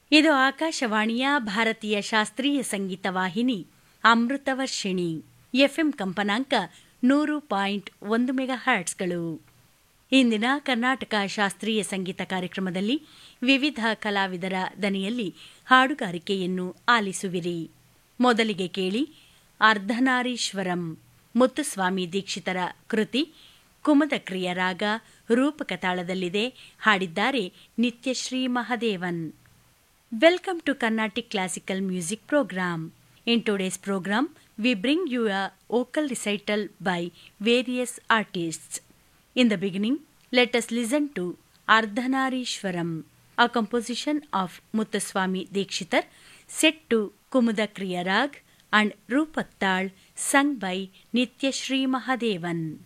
ಇದು ಆಕಾಶವಾಣಿಯ ಭಾರತೀಯ ಶಾಸ್ತ್ರೀಯ ಸಂಗೀತ ವಾಹಿನಿ ಅಮೃತವರ್ಷಿಣಿ ಎಫ್ಎಂ ಕಂಪನಾಂಕ ನೂರು ಪಾಯಿಂಟ್ ಒಂದು ಮೆಗಾ ಹರ್ಟ್ಸ್ಗಳು ಇಂದಿನ ಕರ್ನಾಟಕ ಶಾಸ್ತ್ರೀಯ ಸಂಗೀತ ಕಾರ್ಯಕ್ರಮದಲ್ಲಿ ವಿವಿಧ ಕಲಾವಿದರ ದನಿಯಲ್ಲಿ ಹಾಡುಗಾರಿಕೆಯನ್ನು ಆಲಿಸುವಿರಿ ಮೊದಲಿಗೆ ಕೇಳಿ ಅರ್ಧನಾರೀಶ್ವರಂ ಮುತ್ತುಸ್ವಾಮಿ ದೀಕ್ಷಿತರ ಕೃತಿ ಕುಮದಕ್ರಿಯ ರಾಗ ರೂಪಕ ತಾಳದಲ್ಲಿದೆ ಹಾಡಿದ್ದಾರೆ Nityasree Mahadevan welcome to Carnatic classical music program in today's program we bring you a vocal recital by various artists In the beginning, let us listen to Ardhanarishwaram, a composition of Muthuswami Dikshitar set to Kumudakriya Rag and Rupak Tal sung by Nityashri Mahadevan.